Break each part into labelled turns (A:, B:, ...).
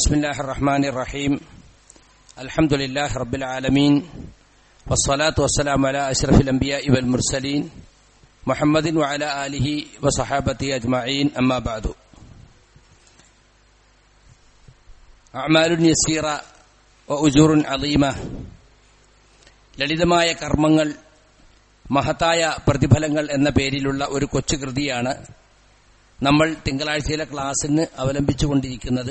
A: بسم الله الرحمن الرحيم الحمد لله رب العالمين والصلاة والسلام على أشرف الأنبياء والمرسلين محمد وعلى آله وصحابته أجمعين أما بعد أعمال يسيرة وأجور عظيمة ലളിതമായ കർമ്മങ്ങൾ മഹത്തായ പ്രതിഫലങ്ങൾ എന്ന പേരിലുള്ള ഒരു കൊച്ചു കൃതിയാണ് നമ്മൾ തിങ്കളാഴ്ചയിലെ ക്ലാസ്സിന് അവലംബിച്ചുകൊണ്ടിരിക്കുന്നത്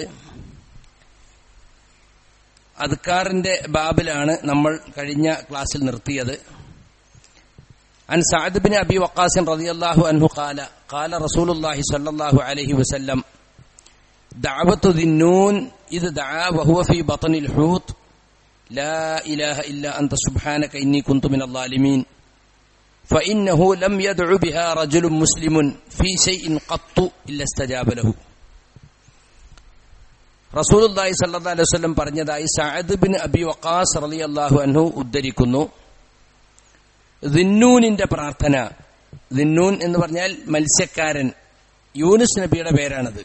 A: അദ്ക്കാറിന്റെ ബാബിലാണ് നമ്മൾ കഴിഞ്ഞ ക്ലാസ്സിൽ നിർത്തിയത് عن سعد بن أبي وقاص رضي الله عنه قال قال رسول الله صلى الله عليه وسلم دعوة ذي النون إذ دعا وهو في بطن الحوت لا إله إلا أنت سبحانك إني كنت من الظالمين فإنه لم يدع بها رجل مسلم في شيء قط إلا استجاب له റസൂലുല്ലാഹി സല്ലല്ലാഹു അലൈഹി വസല്ലം പറഞ്ഞതായി സഅദ് ബിൻ അബി വഖാസ് റളിയല്ലാഹു അൻഹു ഉദ്ധരിക്കുന്നു ദിന്നൂനിന്റെ പ്രാർത്ഥന ദിന്നൂൻ എന്ന് പറഞ്ഞാൽ മത്സ്യക്കാരൻ യൂനുസ് നബിയുടെ പേരാണത്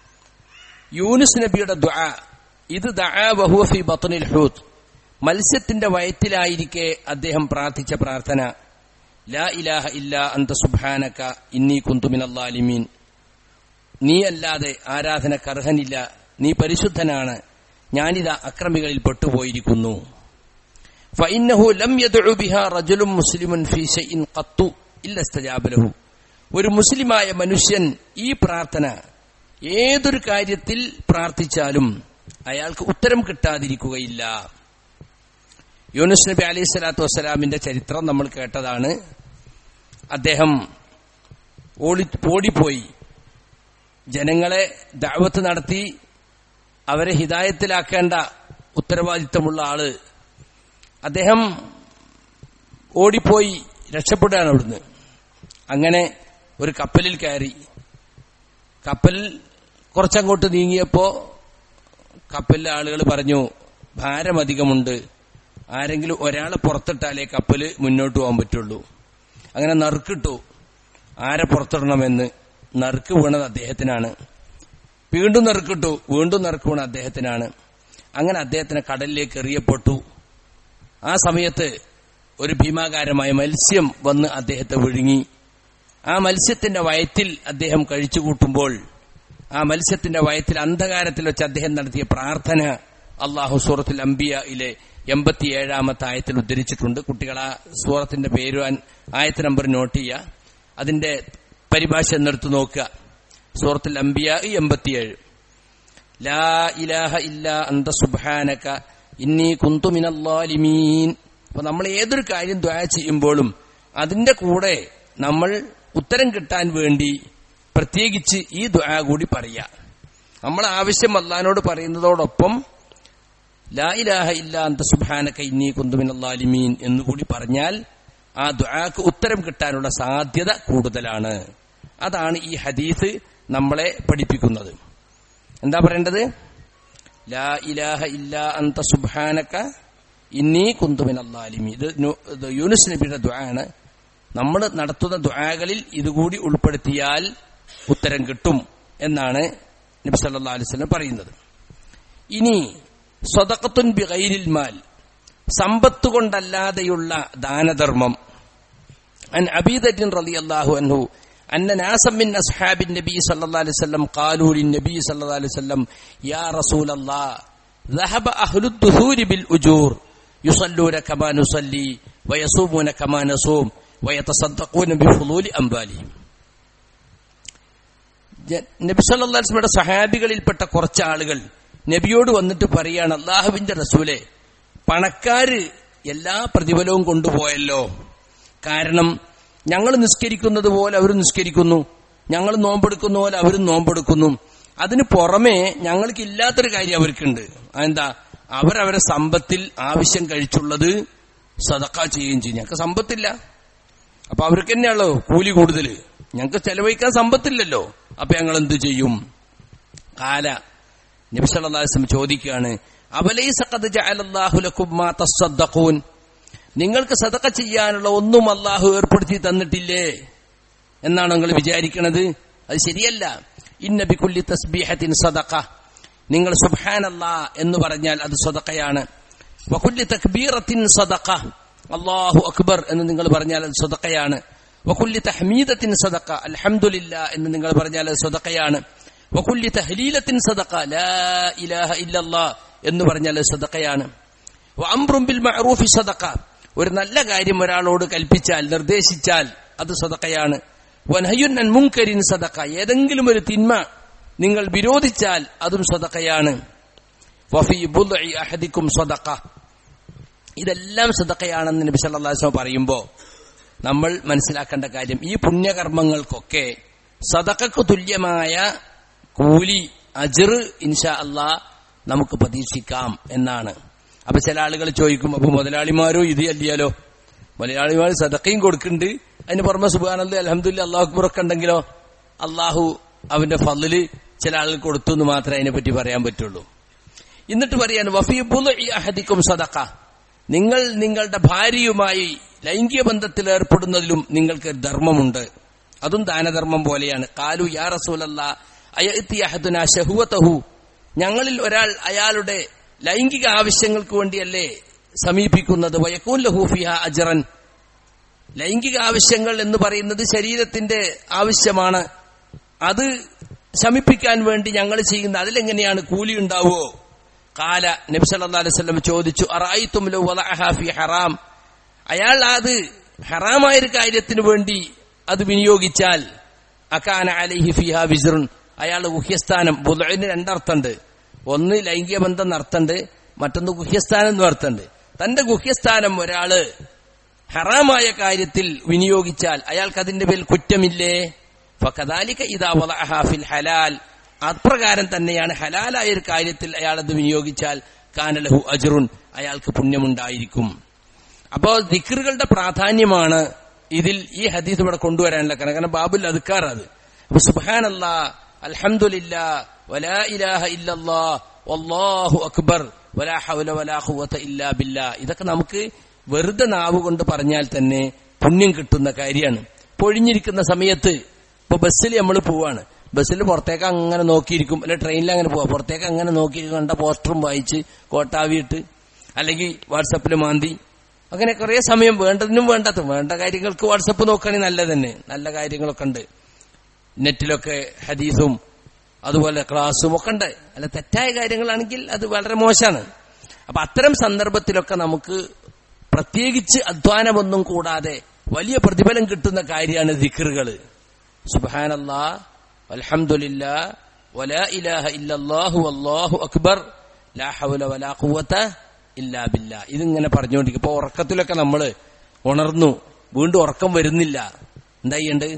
A: യൂനുസ് നബിയുടെ ദുആ ഇത് ദഅ വഹുവ ഫി ബത്നിൽ ഹൂത്ത് മത്സ്യത്തിന്റെ വയറ്റിലായിരിക്കെ അദ്ദേഹം പ്രാർത്ഥിച്ച പ്രാർത്ഥന ലാ ഇലാഹ ഇല്ല അന്ത സുബ്ഹാനക ഇന്നി കുന്തു മിനല്ലാലിമീൻ നീ അല്ലാതെ ആരാധനക്കർഹനില്ല നീ പരിശുദ്ധനാണ് ഞാനിതാ അക്രമികളിൽ പെട്ടുപോയിരിക്കുന്നു ഫഇന്നഹു ലം യദ്ഉ ബിഹാ റജുലുൻ മുസ്ലിമുൻ ഫീ ശൈഇൻ ഖത്തു ഇല്ല ഇസ്തജാബ ലഹു ഒരു മുസ്ലിമായ മനുഷ്യൻ ഈ പ്രാർത്ഥന ഏതൊരു കാര്യത്തിൽ പ്രാർത്ഥിച്ചാലും അയാൾക്ക് ഉത്തരം കിട്ടാതിരിക്കുകയില്ല യൂനുസ് നബി അലൈഹി സ്വലാത്തു വസ്സലാമിന്റെ ചരിത്രം നമ്മൾ കേട്ടതാണ് അദ്ദേഹം ഓടി ഓടിപ്പോയി ജനങ്ങളെ ദാവത്ത് നടത്തി അവരെ ഹിതായത്തിലാക്കേണ്ട ഉത്തരവാദിത്തമുള്ള ആള് അദ്ദേഹം ഓടിപ്പോയി രക്ഷപ്പെടുകയാണ് അവിടുന്ന് അങ്ങനെ ഒരു കപ്പലിൽ കയറി കപ്പൽ കുറച്ചങ്ങോട്ട് നീങ്ങിയപ്പോ കപ്പലിലെ ആളുകൾ പറഞ്ഞു ഭാരം അധികമുണ്ട് ആരെങ്കിലും ഒരാളെ പുറത്തിട്ടാലേ കപ്പല് മുന്നോട്ട് പോകാൻ പറ്റുള്ളൂ അങ്ങനെ നറുക്കിട്ടു ആരെ പുറത്തിടണമെന്ന് നറുക്ക് വീണത് അദ്ദേഹത്തിനാണ് വീണ്ടും നറുക്കിട്ടു വീണ്ടും നറുക്ക് വീണ അദ്ദേഹത്തിനാണ് അങ്ങനെ അദ്ദേഹത്തിന് കടലിലേക്ക് എറിയപ്പെട്ടു ആ സമയത്ത് ഒരു ഭീമാകാരമായ മത്സ്യം വന്ന് അദ്ദേഹത്തെ വിഴുങ്ങി ആ മത്സ്യത്തിന്റെ വയറ്റിൽ അദ്ദേഹം കഴിച്ചുകൂട്ടുമ്പോൾ ആ മത്സ്യത്തിന്റെ വയറ്റിൽ അന്ധകാരത്തിൽ വെച്ച് അദ്ദേഹം നടത്തിയ പ്രാർത്ഥന അള്ളാഹു സൂറത്തുൽ അംബിയയിലെ എൺപത്തിയേഴാമത്തെ ആയത്തിൽ ഉദ്ധരിച്ചിട്ടുണ്ട് കുട്ടികൾ ആ സൂറത്തിന്റെ പേര് ആയത്ത് നമ്പർ നോട്ട് ചെയ്യുക അതിന്റെ പരിഭാഷ എന്നെടുത്ത് നോക്കുക സൂറത്തുൽ അംബിയ എൺപത്തിയേഴ് ലാ ഇലാഹ ഇല്ല അന്ത സുബാനക ഇന്നി കുന്തുമിനല്ലാലിമീൻ അപ്പൊ നമ്മൾ ഏതൊരു കാര്യം ദ്വാ ചെയ്യുമ്പോഴും അതിന്റെ കൂടെ നമ്മൾ ഉത്തരം കിട്ടാൻ വേണ്ടി പ്രത്യേകിച്ച് ഈ ദ്വാ കൂടി പറയുക നമ്മൾ ആവശ്യം അള്ളഹാനോട് പറയുന്നതോടൊപ്പം ലാ ഇലാഹ ഇല്ല അന്ത സുബാനക ഇന്നി കുന്തുമിനല്ലാലിമീൻ എന്നുകൂടി പറഞ്ഞാൽ ആ ദ്വാക്ക് ഉത്തരം കിട്ടാനുള്ള സാധ്യത കൂടുതലാണ് അതാണ് ഈ ഹദീസ് നമ്മളെ പഠിപ്പിക്കുന്നത് എന്താ പറയേണ്ടത് ലാ ഇലാഹ ഇല്ല അന്ത സുബാനക്ക ഇന്നി കുന്തുമിൻ അള്ളാലിമി ഇത് യൂനുസ് നബിയുടെ ദ്വാണ് നമ്മൾ നടത്തുന്ന ദ്വാകളിൽ ഇതുകൂടി ഉൾപ്പെടുത്തിയാൽ ഉത്തരം കിട്ടും എന്നാണ് നബി സല്ലാ അലിസ്ലം പറയുന്നത് ഇനി സ്വതക്കത്തുൻ ബിഗൈരിൽ മാൽ സമ്പത്ത് കൊണ്ടല്ലാതെയുള്ള ദാനധർമ്മം അൻ അബീദറ്റിൻ റലി അള്ളാഹു അൻഹു أن ناسا من أصحاب النبي صلى الله عليه وسلم قالوا للنبي صلى الله عليه وسلم يا رسول الله ذهب أهل الدثور بالأجور يصلون كما نصلي ويصومون كما نصوم ويتصدقون بفضول أموالهم നബി സല്ലാസ്മയുടെ സഹാബികളിൽപ്പെട്ട കുറച്ച് ആളുകൾ നബിയോട് വന്നിട്ട് പറയാണ് അള്ളാഹുവിന്റെ റസൂലെ പണക്കാര് എല്ലാ പ്രതിഫലവും കൊണ്ടുപോയല്ലോ കാരണം ഞങ്ങൾ നിസ്കരിക്കുന്നത് പോലെ അവർ നിസ്കരിക്കുന്നു ഞങ്ങൾ നോമ്പെടുക്കുന്ന പോലെ അവരും നോമ്പെടുക്കുന്നു അതിന് പുറമെ ഞങ്ങൾക്ക് ഇല്ലാത്തൊരു കാര്യം അവർക്കുണ്ട് അതെന്താ അവരവരെ സമ്പത്തിൽ ആവശ്യം കഴിച്ചുള്ളത് സതക്ക ചെയ്യുകയും ചെയ്യും ഞങ്ങൾക്ക് സമ്പത്തില്ല അപ്പൊ അവർക്ക് തന്നെയാണല്ലോ കൂലി കൂടുതൽ ഞങ്ങൾക്ക് ചെലവഴിക്കാൻ സമ്പത്തില്ലല്ലോ അപ്പൊ ഞങ്ങൾ എന്ത് ചെയ്യും കാല നബിസല്ലാസ്ലം ചോദിക്കുകയാണ് അവലൈ സഖദ് ജഅലല്ലാഹുലക്കും തസ്സദ്ദഖൂൻ നിങ്ങൾക്ക് സതക്ക ചെയ്യാനുള്ള ഒന്നും അള്ളാഹു ഏർപ്പെടുത്തി തന്നിട്ടില്ലേ എന്നാണ് നിങ്ങൾ വിചാരിക്കുന്നത് അത് ശരിയല്ല ഇന്നബിക്കുല്ലി തസ്ബീഹത്തിൻ സദക്ക നിങ്ങൾ സുബ്ഹാനല്ല എന്ന് പറഞ്ഞാൽ അത് സ്വതക്കയാണ് വകുല്ലി തക്ബീറത്തിൻ സദഖ അള്ളാഹു അക്ബർ എന്ന് നിങ്ങൾ പറഞ്ഞാൽ അത് സ്വതക്കയാണ് വകുല്ലി തഹ്മീദത്തിൻ സദഖ അൽഹംദുലില്ല എന്ന് നിങ്ങൾ പറഞ്ഞാൽ അത് സ്വതക്കയാണ് വകുല്ലി തഹ്ലീലത്തിൻ സദഖ ലാ ഇലാഹ ഇല്ലല്ലാ എന്ന് പറഞ്ഞാൽ അത് സ്വതക്കയാണ് അംറും ബിൽ മഅറൂഫി സദഖ ഒരു നല്ല കാര്യം ഒരാളോട് കൽപ്പിച്ചാൽ നിർദ്ദേശിച്ചാൽ അത് സദക്കയാണ് വനഹയുൻ അൻ മുൻകരിൻ സദക്ക ഏതെങ്കിലും ഒരു തിന്മ നിങ്ങൾ വിരോധിച്ചാൽ അതും സദക്കയാണ് വഫി ബുദ്ഇ അഹദിക്കും സദക്ക ഇതെല്ലാം സദക്കയാണെന്ന് നബി സല്ലല്ലാഹു അലൈഹി വസല്ലം പറയുമ്പോൾ നമ്മൾ മനസ്സിലാക്കേണ്ട കാര്യം ഈ പുണ്യകർമ്മങ്ങൾക്കൊക്കെ സദക്കക്ക് തുല്യമായ കൂലി അജിർ ഇൻഷാ അല്ലാ നമുക്ക് പ്രതീക്ഷിക്കാം എന്നാണ് അപ്പൊ ചില ആളുകൾ ചോദിക്കും അപ്പൊ മുതലാളിമാരും ഇത് അല്ലയാലോ മുതലാളിമാർ സദക്കയും കൊടുക്കുന്നുണ്ട് അതിന് പുറമെ സുബാനന്ദ അലഹമുല്ല അള്ളാഹു അക്ബറൊക്കെ ഉണ്ടെങ്കിലോ അള്ളാഹു അവന്റെ ഫലില് ചില ആളുകൾ കൊടുത്തു എന്ന് മാത്രമേ അതിനെപ്പറ്റി പറയാൻ പറ്റുള്ളൂ എന്നിട്ട് പറയാണ് വഫീബുൽ അഹദിക്കും സദക്ക നിങ്ങൾ നിങ്ങളുടെ ഭാര്യയുമായി ലൈംഗിക ബന്ധത്തിൽ ഏർപ്പെടുന്നതിലും നിങ്ങൾക്ക് ധർമ്മമുണ്ട് അതും ദാനധർമ്മം പോലെയാണ് കാലു യാ റസൂലല്ല അയത്തി അഹദുന ഷഹുവതഹു ഞങ്ങളിൽ ഒരാൾ അയാളുടെ ലൈംഗിക ആവശ്യങ്ങൾക്ക് വേണ്ടിയല്ലേ സമീപിക്കുന്നത് വയക്കൂൻ ലഹൂഫിഹ അജറൻ ലൈംഗിക ആവശ്യങ്ങൾ എന്ന് പറയുന്നത് ശരീരത്തിന്റെ ആവശ്യമാണ് അത് ശമിപ്പിക്കാൻ വേണ്ടി ഞങ്ങൾ ചെയ്യുന്ന അതിലെങ്ങനെയാണ് കൂലി ഉണ്ടാവുമോ കാല നബി സല്ലല്ലാഹു അലൈഹി വസല്ലം ചോദിച്ചു അറായിത്തും ലൗ വദഅഹ ഫി ഹറാം അയാൾ അത് ഹറാമായ ഒരു കാര്യത്തിന് വേണ്ടി അത് വിനിയോഗിച്ചാൽ അക്കാന അലൈഹി ഫിഹ വിസ്റുൻ അയാളുടെ ഗുഹ്യസ്ഥാനം ബുദ്അന് രണ്ടർത്ഥമുണ്ട് ഒന്ന് ലൈംഗിക ബന്ധം നടത്തണ്ട് മറ്റൊന്ന് ഗുഹ്യസ്ഥാനം എന്ന് അർത്ഥമുണ്ട് തന്റെ ഗുഹ്യസ്ഥാനം ഒരാള് ഹറാമായ കാര്യത്തിൽ വിനിയോഗിച്ചാൽ അയാൾക്ക് അതിന്റെ പേരിൽ കുറ്റമില്ലേ ഫകദാലിക ഇദാ വദഅഹ ഫിൽ ഹലാൽ അപ്രകാരം തന്നെയാണ് ഹലാലായ ഒരു കാര്യത്തിൽ അയാൾ അത് വിനിയോഗിച്ചാൽ കാനലഹു അജറുൻ അയാൾക്ക് പുണ്യമുണ്ടായിരിക്കും അപ്പോ ദിക്റുകളുടെ പ്രാധാന്യമാണ് ഇതിൽ ഈ ഹദീസ് ഇവിടെ കൊണ്ടുവരാനുള്ള കാരണം കാരണം ബാബുൽ അദ്ക്കാർ അത് അപ്പൊ സുബ്ഹാനല്ലാ അൽഹംദുലില്ലാ വലാ ഇലാഹ ഇല്ലല്ലാ വല്ലാഹു അക്ബർ വലാ ഹൗല വലാ ഖുവത ഇല്ലാ ബില്ലാ ഇതൊക്കെ നമുക്ക് വെറുതെ നാവ് കൊണ്ട് പറഞ്ഞാൽ തന്നെ പുണ്യം കിട്ടുന്ന കാര്യമാണ് പൊഴിഞ്ഞിരിക്കുന്ന സമയത്ത് ഇപ്പൊ ബസ്സിൽ നമ്മൾ പോവാണ് ബസ്സിൽ പുറത്തേക്ക് അങ്ങനെ നോക്കിയിരിക്കും അല്ലെ ട്രെയിനിൽ അങ്ങനെ പോവാം പുറത്തേക്ക് അങ്ങനെ നോക്കിയിരിക്കും കണ്ട പോസ്റ്ററും വായിച്ച് കോട്ടാവിയിട്ട് അല്ലെങ്കിൽ വാട്സപ്പിൽ മാന്തി അങ്ങനെ കുറെ സമയം വേണ്ടതിനും വേണ്ടാത്ത വേണ്ട കാര്യങ്ങൾക്ക് വാട്സപ്പ് നോക്കുകയാണെങ്കിൽ നല്ലത് തന്നെ നല്ല കാര്യങ്ങളൊക്കെ ഉണ്ട് നെറ്റിലൊക്കെ ഹദീസും അതുപോലെ ക്ലാസ്സും ഒക്കെ ഉണ്ട് അല്ല തെറ്റായ കാര്യങ്ങളാണെങ്കിൽ അത് വളരെ മോശമാണ് അപ്പൊ അത്തരം സന്ദർഭത്തിലൊക്കെ നമുക്ക് പ്രത്യേകിച്ച് അധ്വാനമൊന്നും കൂടാതെ വലിയ പ്രതിഫലം കിട്ടുന്ന കാര്യമാണ് ദിക്കറുകൾ സുബാനല്ലാ അൽഹംദുലില്ലാ വലാ ഇലാഹ ഇല്ലല്ലാഹു അല്ലാഹു അക്ബർ ലാ ഹൗല വലാ ഖുവത ഇല്ലാ ബില്ലാ ഇതിങ്ങനെ പറഞ്ഞുകൊണ്ടിരിക്കും ഇപ്പൊ ഉറക്കത്തിലൊക്കെ നമ്മൾ ഉണർന്നു വീണ്ടും ഉറക്കം വരുന്നില്ല എന്താ ചെയ്യണ്ട്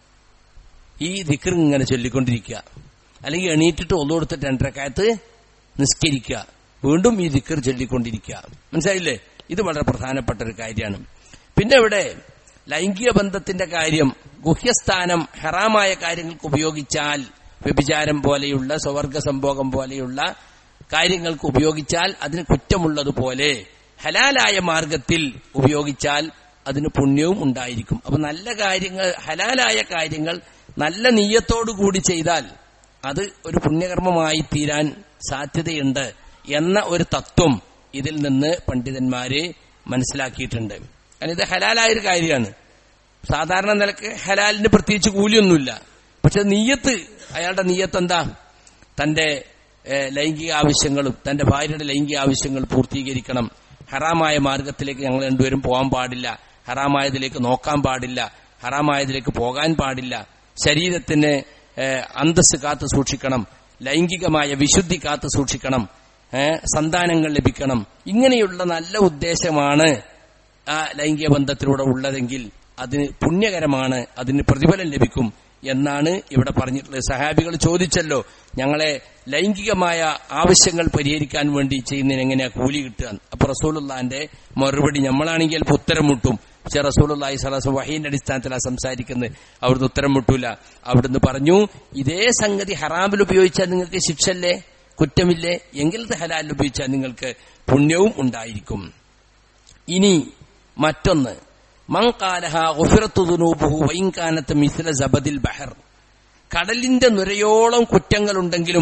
A: ഈ ദിക്കർ ഇങ്ങനെ ചൊല്ലിക്കൊണ്ടിരിക്കുക അല്ലെങ്കിൽ എണീറ്റിട്ട് ഒന്നു കൊടുത്തിട്ട് രണ്ടരക്കാലത്ത് നിസ്കരിക്കുക വീണ്ടും ഈ ദിക്കർ ചൊല്ലിക്കൊണ്ടിരിക്കുക മനസ്സിലായില്ലേ ഇത് വളരെ പ്രധാനപ്പെട്ട ഒരു കാര്യമാണ് പിന്നെ ഇവിടെ ലൈംഗിക ബന്ധത്തിന്റെ കാര്യം ഗുഹ്യസ്ഥാനം ഹറാമായ കാര്യങ്ങൾക്ക് ഉപയോഗിച്ചാൽ വ്യഭിചാരം പോലെയുള്ള സ്വവർഗ സംഭോഗം പോലെയുള്ള കാര്യങ്ങൾക്ക് ഉപയോഗിച്ചാൽ അതിന് കുറ്റമുള്ളതുപോലെ ഹലാലായ മാർഗത്തിൽ ഉപയോഗിച്ചാൽ അതിന് പുണ്യവും ഉണ്ടായിരിക്കും അപ്പൊ നല്ല കാര്യങ്ങൾ ഹലാലായ കാര്യങ്ങൾ നല്ല നീയത്തോടു കൂടി ചെയ്താൽ അത് ഒരു പുണ്യകർമ്മമായി തീരാൻ സാധ്യതയുണ്ട് എന്ന ഒരു തത്വം ഇതിൽ നിന്ന് പണ്ഡിതന്മാര് മനസ്സിലാക്കിയിട്ടുണ്ട് കാരണം ഇത് ഹലാലായ ഒരു കാര്യമാണ് സാധാരണ നിലക്ക് ഹലാലിന് പ്രത്യേകിച്ച് കൂലിയൊന്നുമില്ല പക്ഷെ നീയത്ത് അയാളുടെ നീയത്ത് എന്താ തന്റെ ഏഹ്, ലൈംഗിക ആവശ്യങ്ങളും തന്റെ ഭാര്യയുടെ ലൈംഗിക ആവശ്യങ്ങൾ പൂർത്തീകരിക്കണം ഹറാമായ മാർഗത്തിലേക്ക് ഞങ്ങൾ രണ്ടുപേരും പോകാൻ പാടില്ല ഹറാമായതിലേക്ക് നോക്കാൻ പാടില്ല ഹറാമായതിലേക്ക് പോകാൻ പാടില്ല ശരീരത്തിന് ഏഹ്, അന്തസ് കാത്തു സൂക്ഷിക്കണം ലൈംഗികമായ വിശുദ്ധി കാത്തു സൂക്ഷിക്കണം ഏഹ്, സന്താനങ്ങൾ ലഭിക്കണം ഇങ്ങനെയുള്ള നല്ല ഉദ്ദേശമാണ് ആ ലൈംഗിക ബന്ധത്തിലൂടെ ഉള്ളതെങ്കിൽ അതിന് പുണ്യകരമാണ് അതിന് പ്രതിഫലം ലഭിക്കും എന്നാണ് ഇവിടെ പറഞ്ഞിട്ടുള്ളത് സഹാബികൾ ചോദിച്ചല്ലോ ഞങ്ങളെ ലൈംഗികമായ ആവശ്യങ്ങൾ പരിഹരിക്കാൻ വേണ്ടി ചെയ്യുന്നതിന് എങ്ങനെയാ കൂലി കിട്ടുക അപ്പൊ റസൂലുള്ളാന്റെ മറുപടി നമ്മളാണെങ്കിൽ ചിലപ്പോൾ ഉത്തരം മുട്ടും പക്ഷെ റസൂലുള്ളാഹി സ്വലാസ് വഹീന്റെ അടിസ്ഥാനത്തിലാണ് സംസാരിക്കുന്നത് അവിടുന്ന് ഉത്തരം മുട്ടൂല അവിടുന്ന് പറഞ്ഞു ഇതേ സംഗതി ഹറാമിൽ ഉപയോഗിച്ചാൽ നിങ്ങൾക്ക് ശിക്ഷല്ലേ കുറ്റമില്ലേ എങ്കിൽ ഹലാലിൽ ഉപയോഗിച്ചാൽ നിങ്ങൾക്ക് പുണ്യവും ഉണ്ടായിരിക്കും ഇനി മറ്റൊന്ന് മങ്കാലഹ ഗുഫിറത്തുനൂബുഹു വൈൻകാനത്ത് മിസില ജബദിൽ ബഹർ കടലിന്റെ നുരയോളം കുറ്റങ്ങളുണ്ടെങ്കിലും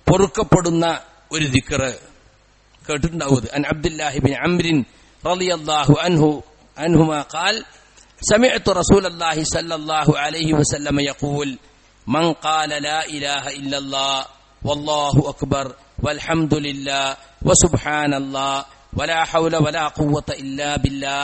A: പൊറുക്കപ്പെടുന്ന ഒരു ദിക്കറ് കേട്ടിട്ടുണ്ടാവും അൻ അബ്ദുല്ലാഹിബിൻ അംരിൻ റളിയല്ലാഹു അൻഹു അൻഹുമാ ഖാൽ سمعت رسول الله صلى الله عليه وسلم يقول من قال لا إله إلا الله والله أكبر والحمد لله وسبحان الله ولا حول ولا قوة إلا بالله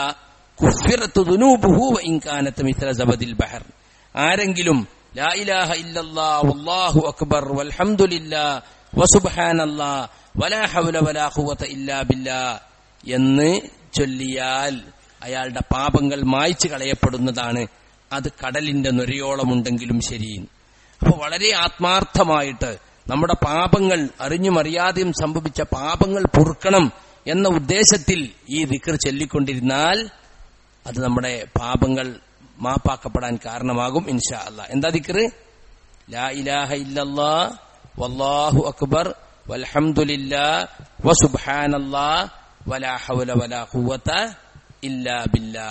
A: كفرت ذنوبه وإن كانت مثل زبد البحر ആരെങ്കിലും ലാ ഇലാഹ ഇല്ലല്ലാ വല്ലാഹു അക്ബർ വൽഹംദുലില്ലാ വസുബ്ഹാനല്ലാ വലാ ഹൗല വലാ ഖുവത ഇല്ലാ ബില്ലാ എന്ന് ചൊല്ലിയാൽ അയാളുടെ പാപങ്ങൾ മായ്ച്ചു കളയപ്പെടുന്നതാണ് അത് കടലിന്റെ നൊരയോളമുണ്ടെങ്കിലും ശരി അപ്പൊ വളരെ ആത്മാർത്ഥമായിട്ട് നമ്മുടെ പാപങ്ങൾ അറിഞ്ഞും അറിയാതെയും സംഭവിച്ച പാപങ്ങൾ പൊറുക്കണം എന്ന ഉദ്ദേശത്തിൽ ഈ ദിക്കർ ചൊല്ലിക്കൊണ്ടിരുന്നാൽ അത് നമ്മുടെ പാപങ്ങൾ മാപ്പാക്കപ്പെടാൻ കാരണമാകും ഇൻഷാ അല്ലാ എന്താ ദിക്കറ് ലാ ഇലാഹ ഇല്ലല്ലാ വല്ലാഹു അക്ബർ വൽഹംദുലില്ലാ വസുബ്ഹാനല്ലാ വലാ ഹൗല വലാ ഖുവത ഇല്ലാ ബില്ലാ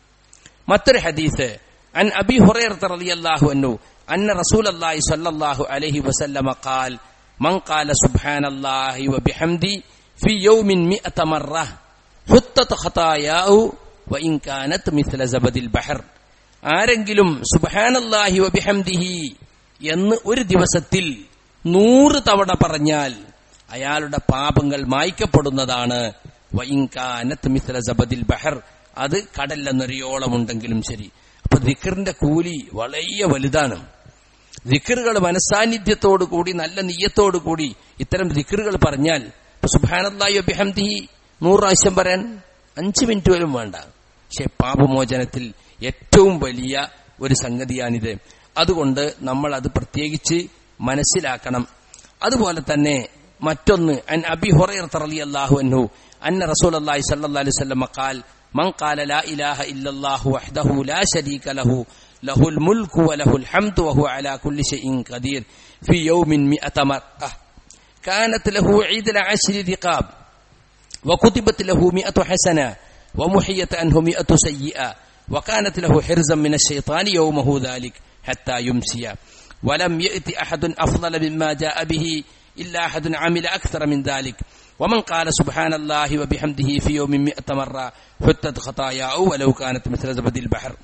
A: മറ്റൊരു ഹദീസ് عن أبي هريرة رضي الله عنه أن رسول الله صلى الله عليه وسلم قال من قال سبحان الله وبحمدي في يوم مئة مرة حطت خطاياه وإن كانت مثل زبد البحر ആരെങ്കിലും സുബാനല്ലാഹി വബിഹംദിഹി എന്ന് ഒരു ദിവസത്തിൽ നൂറ് തവണ പറഞ്ഞാൽ അയാളുടെ പാപങ്ങൾ മായ്ക്കപ്പെടുന്നതാണ് വൈൻകാനത്ത് മിസ്ല സബദിൽ ബഹർ അത് കടലെന്നൊരിയോളമുണ്ടെങ്കിലും ശരി അപ്പൊ ദിക്കറിന്റെ കൂലി വളരെ വലുതാണ് ദിക്കറുകൾ മനസാന്നിധ്യത്തോടു കൂടി നല്ല നീയത്തോടു കൂടി ഇത്തരം ദിക്കറുകൾ പറഞ്ഞാൽ സുബാനല്ലാഹി വബിഹംദിഹി നൂറ് പ്രാവശ്യം പറയാൻ അഞ്ച് മിനിറ്റ് പോലും വേണ്ട പക്ഷെ പാപമോചനത്തിൽ ഏറ്റവും വലിയ ഒരു സംഗതിയാണിത് അതുകൊണ്ട് നമ്മൾ അത് പ്രത്യേകിച്ച് മനസ്സിലാക്കണം അതുപോലെ തന്നെ മറ്റൊന്ന് അൻ അബി ഹുറൈറ റളിയല്ലാഹു അൻഹു അന്ന റസൂലുള്ളാഹി സ്വല്ലല്ലാഹു അലൈഹി വസല്ലം ഖാൽ من قال لا إله إلا الله وحده لا شريك له له الملك وله الحمد وهو على كل شيء قدير في يوم مئة مرة كانت له عيد العشر رقاب وكتبت له مئة حسنة ومحيت عنه مئة سيئة وكانت له حرزا من الشيطان يومه ذلك حتى يمسي ولم يأت أحد أفضل مما جاء به إلا أحد عمل أكثر من ذلك ومن قال سبحان الله وبحمده في يوم مئة مرة حتت خطاياه ولو كانت مثل زبد البحر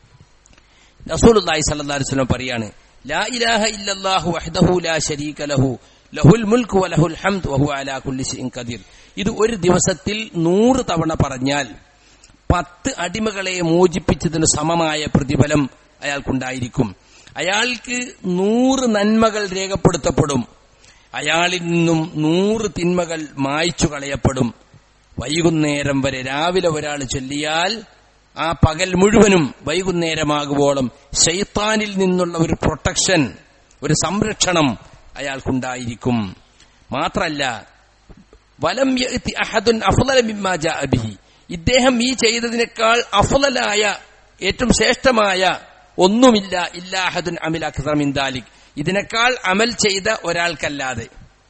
A: رسول الله صلى الله عليه وسلم പറയാണ് لا إله إلا الله وحده لا شريك له ലഹുൽ മുൽക്ക് വലഹുൽ ഹംദ് വഹു അലാ കുല്ലി ഷൈഇൻ ഖദീർ ഇത് ഒരു ദിവസത്തിൽ നൂറ് തവണ പറഞ്ഞാൽ പത്ത് അടിമകളെ മോചിപ്പിച്ചതിന് സമമായ പ്രതിഫലം അയാൾക്കുണ്ടായിരിക്കും അയാൾക്ക് നൂറ് നന്മകൾ രേഖപ്പെടുത്തപ്പെടും അയാളിൽ നിന്നും നൂറ് തിന്മകൾ മായ്ച്ചു കളയപ്പെടും വൈകുന്നേരം വരെ രാവിലെ ഒരാൾ ചൊല്ലിയാൽ ആ പകൽ മുഴുവനും വൈകുന്നേരമാകുവോളം ഷെയ്ത്താനിൽ നിന്നുള്ള ഒരു പ്രൊട്ടക്ഷൻ ഒരു സംരക്ഷണം അയാൾക്കുണ്ടായിരിക്കും മാത്രല്ല വലം യഅ്തി അഹദുൻ അഫ്ളല മിമ്മാ ജാഅ ബിഹി ഇദ്ദേഹം ഈ ചെയ്തതിനേക്കാൾ അഫ്ളലായ ഏറ്റവും ശ്രേഷ്ഠമായ ഒന്നുമില്ല ഇല്ലാഹദുൻ അമിൽ അക്സർ മിൻ ദാലിക് ഇതിനേക്കാൾ അമൽ ചെയ്ത ഒരാൾക്കല്ലാതെ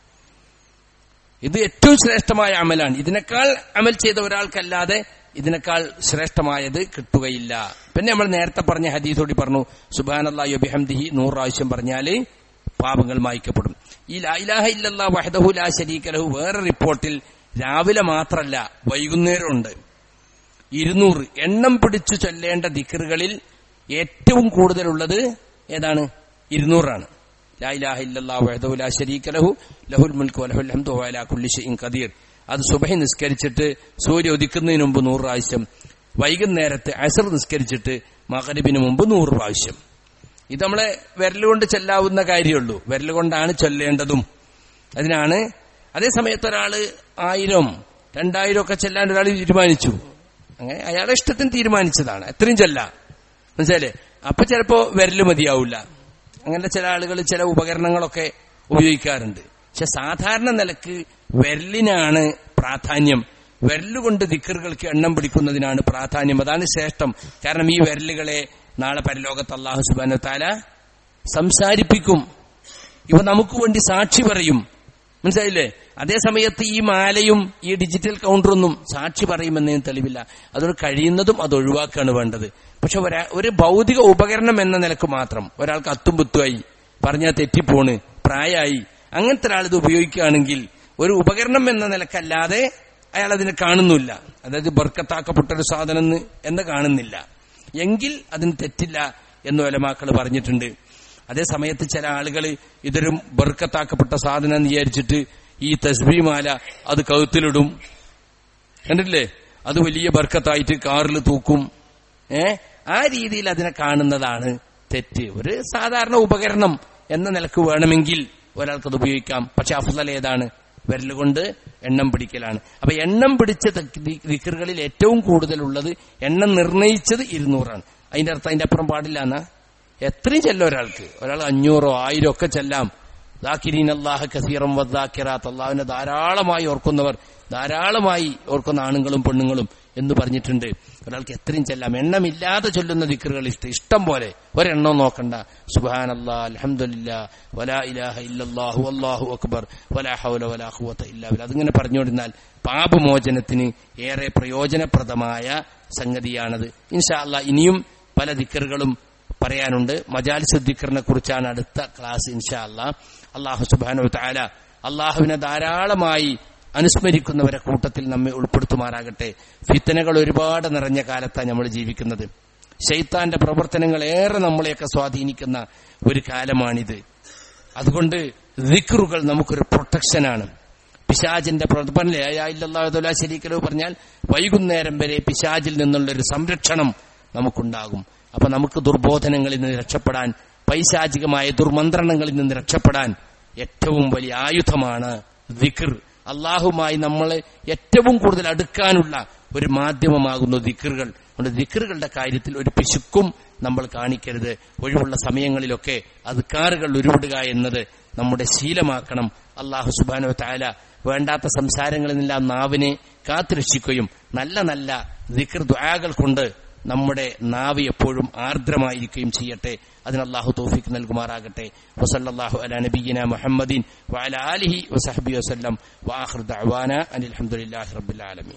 A: ഇത് ഏറ്റവും ശ്രേഷ്ഠമായ അമലാണ് ഇതിനേക്കാൾ അമൽ ചെയ്ത ഒരാൾക്കല്ലാതെ ഇതിനേക്കാൾ ശ്രേഷ്ഠമായത് കിട്ടുകയില്ല പിന്നെ നമ്മൾ നേരത്തെ പറഞ്ഞ ഹദീസോടി പറഞ്ഞു സുബാനല്ലാഹി ബിഹംദിഹി നൂറ് പ്രാവശ്യം പറഞ്ഞാല് പാപങ്ങൾ മായ്ക്കപ്പെടും ഈ ലാ ഇലാഹ ഇല്ലല്ലാ വഹദഹു ലാ ശരീക ലഹു വേറെ റിപ്പോർട്ടിൽ രാവിലെ മാത്രല്ല വൈകുന്നേരമുണ്ട് ഇരുന്നൂറ് എണ്ണം പിടിച്ചു ചൊല്ലേണ്ട ദിക്കറുകളിൽ ഏറ്റവും കൂടുതലുള്ളത് ഏതാണ് ഇരുന്നൂറാണ് ലാ ഇലാഹ ഇല്ലല്ലാ വഹദഹു ലാ ശരീക ലഹു ലഹുൽ മുൽക്കു വലഹുൽ ഹംദു വഅലാ കുല്ലി ഷൈഇൻ ഖദീർ അത് സുബഹി നിസ്കരിച്ചിട്ട് സൂര്യ ഉദിക്കുന്നതിന് മുമ്പ് നൂറ് പ്രാവശ്യം വൈകുന്നേരത്ത് അസർ നിസ്കരിച്ചിട്ട് മകരിബിന് മുമ്പ് നൂറ് പ്രാവശ്യം ഇത് നമ്മളെ വിരലുകൊണ്ട് ചെല്ലാവുന്ന കാര്യമുള്ളൂ വിരലുകൊണ്ടാണ് ചൊല്ലേണ്ടതും അതിനാണ് അതേ സമയത്ത് ഒരാള് ആയിരം രണ്ടായിരം ഒക്കെ ചെല്ലാൻ ഒരാൾ തീരുമാനിച്ചു അങ്ങനെ അയാളുടെ ഇഷ്ടത്തിന് തീരുമാനിച്ചതാണ് എത്രയും ചെല്ലാം മനസ്സിലെ അപ്പൊ ചിലപ്പോ വിരല് മതിയാവില്ല അങ്ങനെ ചില ആളുകൾ ചില ഉപകരണങ്ങളൊക്കെ ഉപയോഗിക്കാറുണ്ട് പക്ഷെ സാധാരണ നിലക്ക് വിരലിനാണ് പ്രാധാന്യം വിരലുകൊണ്ട് ദിക്കറുകൾക്ക് എണ്ണം പിടിക്കുന്നതിനാണ് പ്രാധാന്യം അതാണ് ശ്രേഷ്ഠം കാരണം ഈ വിരലുകളെ നാളെ പരലോകത്ത് അള്ളാഹു സുബാന താല സംസാരിപ്പിക്കും ഇവ നമുക്ക് വേണ്ടി സാക്ഷി പറയും മനസ്സിലായില്ലേ അതേ സമയത്ത് ഈ മാലയും ഈ ഡിജിറ്റൽ കൗണ്ടറൊന്നും സാക്ഷി പറയുമെന്നതിന് തെളിവില്ല അതുകൊണ്ട് കഴിയുന്നതും അത് ഒഴിവാക്കുകയാണ് വേണ്ടത് പക്ഷെ ഒരു ഭൗതിക ഉപകരണം എന്ന നിലക്ക് മാത്രം ഒരാൾക്ക് അത്തും പുത്തുമായി പറഞ്ഞാൽ തെറ്റിപ്പോണ് പ്രായമായി അങ്ങനത്തെ ഒരാൾ ഇത് ഉപയോഗിക്കുകയാണെങ്കിൽ ഒരു ഉപകരണം എന്ന നിലക്കല്ലാതെ അയാൾ അതിനെ കാണുന്നില്ല അതായത് ബർക്കത്താക്കപ്പെട്ട ഒരു സാധനം എന്ന് എന്ന് കാണുന്നില്ല എങ്കിൽ അതിന് തെറ്റില്ല എന്ന് ഒലമാക്കൾ പറഞ്ഞിട്ടുണ്ട് അതേ സമയത്ത് ചില ആളുകൾ ഇതൊരു ബർക്കത്താക്കപ്പെട്ട സാധനം എന്ന് വിചാരിച്ചിട്ട് ഈ തസ്ബിമാല അത് കഴുത്തിലിടും കണ്ടിട്ടില്ലേ അത് വലിയ ബർക്കത്തായിട്ട് കാറിൽ തൂക്കും ഏ ആ രീതിയിൽ അതിനെ കാണുന്നതാണ് തെറ്റ് ഒരു സാധാരണ ഉപകരണം എന്ന നിലക്ക് വേണമെങ്കിൽ ഒരാൾക്കത് ഉപയോഗിക്കാം പക്ഷെ അഫ്സൽ ഏതാണ് വിരലുകൊണ്ട് എണ്ണം പിടിക്കലാണ് അപ്പൊ എണ്ണം പിടിച്ച ദിക്കറുകളിൽ ഏറ്റവും കൂടുതലുള്ളത് എണ്ണം നിർണയിച്ചത് ഇരുന്നൂറാണ് അതിന്റെ അർത്ഥം അതിന്റെ അപ്പുറം പാടില്ല എന്നാ എത്രയും ചെല്ലാം ഒരാൾക്ക് ഒരാൾ അഞ്ഞൂറോ ആയിരം ഒക്കെ ചെല്ലാം ദാക്കിരീൻ അള്ളാഹ കസീറം വദ്ദാക്കിറാത്ത് അള്ളാഹുവിനെ ധാരാളമായി ഓർക്കുന്നവർ ധാരാളമായി ഓർക്കുന്ന ആണുങ്ങളും പെണ്ണുങ്ങളും എന്ന് പറഞ്ഞിട്ടുണ്ട് ഒരാൾക്ക് എത്രയും ചെല്ലാം എണ്ണമില്ലാതെ ചൊല്ലുന്ന ദിക്കറുകൾ ഇഷ്ടം ഇഷ്ടം പോലെ ഒരെണ്ണം നോക്കണ്ട സുബാൻ അല്ലാ അലഹമില്ല വലാ ഇലാഹ ഇല്ലല്ലാഹു അല്ലാഹു അക്ബർ വലാ ഹൗല വലാ ഖുവത ഇല്ലാ ബില്ലാ അതിങ്ങനെ പറഞ്ഞുകൊണ്ടിരുന്നാൽ പാപമോചനത്തിന് ഏറെ പ്രയോജനപ്രദമായ സംഗതിയാണത് ഇൻഷാ അല്ലാ ഇനിയും പല ദിക്കറുകളും പറയാനുണ്ട് മജാലിസ് ദിക്കറിനെ കുറിച്ചാണ് അടുത്ത ക്ലാസ് ഇൻഷാ അല്ലാ അള്ളാഹു സുബാനു താല അള്ളാഹുവിനെ ധാരാളമായി അനുസ്മരിക്കുന്നവരെ കൂട്ടത്തിൽ നമ്മെ ഉൾപ്പെടുത്തുമാറാകട്ടെ ഫിത്തനകൾ ഒരുപാട് നിറഞ്ഞ കാലത്താണ് നമ്മൾ ജീവിക്കുന്നത് ഷെയ്ത്താന്റെ പ്രവർത്തനങ്ങൾ ഏറെ നമ്മളെയൊക്കെ സ്വാധീനിക്കുന്ന ഒരു കാലമാണിത് അതുകൊണ്ട് ദിക്റുകൾ നമുക്കൊരു പ്രൊട്ടക്ഷനാണ് പിശാജിന്റെ പറഞ്ഞില്ലേ ശരിക്കലോ പറഞ്ഞാൽ വൈകുന്നേരം വരെ പിശാജിൽ നിന്നുള്ള ഒരു സംരക്ഷണം നമുക്കുണ്ടാകും അപ്പൊ നമുക്ക് ദുർബോധനങ്ങളിൽ നിന്ന് രക്ഷപ്പെടാൻ പൈശാചികമായ ദുർമന്ത്രണങ്ങളിൽ നിന്ന് രക്ഷപ്പെടാൻ ഏറ്റവും വലിയ ആയുധമാണ് ദിക്ർ അള്ളാഹുമായി നമ്മളെ ഏറ്റവും കൂടുതൽ അടുക്കാനുള്ള ഒരു മാധ്യമമാകുന്നു ദിക്കറുകൾ അതുകൊണ്ട് ദിക്കറുകളുടെ കാര്യത്തിൽ ഒരു പിശുക്കും നമ്മൾ കാണിക്കരുത് ഒഴിവുള്ള സമയങ്ങളിലൊക്കെ അദ്കാറുകൾ ഉരുവിടുക എന്നത് നമ്മുടെ ശീലമാക്കണം അള്ളാഹു സുബാനോ താല വേണ്ടാത്ത സംസാരങ്ങളിൽ നിന്നെല്ലാം നാവിനെ കാത്തുരക്ഷിക്കുകയും നല്ല നല്ല ദിക്കർ ദ്വാകൾ കൊണ്ട് നമ്മുടെ നാവ് എപ്പോഴും ആർദ്രമായിരിക്കുകയും ചെയ്യട്ടെ അതിന് അള്ളാഹു തോഫിക്ക് നൽകുമാറാകട്ടെ വസല്ലാഹു അല നബീന മുഹമ്മദീൻ വഅല ആലിഹി വസഹബി വസ്ലം വാഹൃദ് അവാന അനിൽ അഹമ്മദില്ലാഹി റബ്ബുൽ ആലമീൻ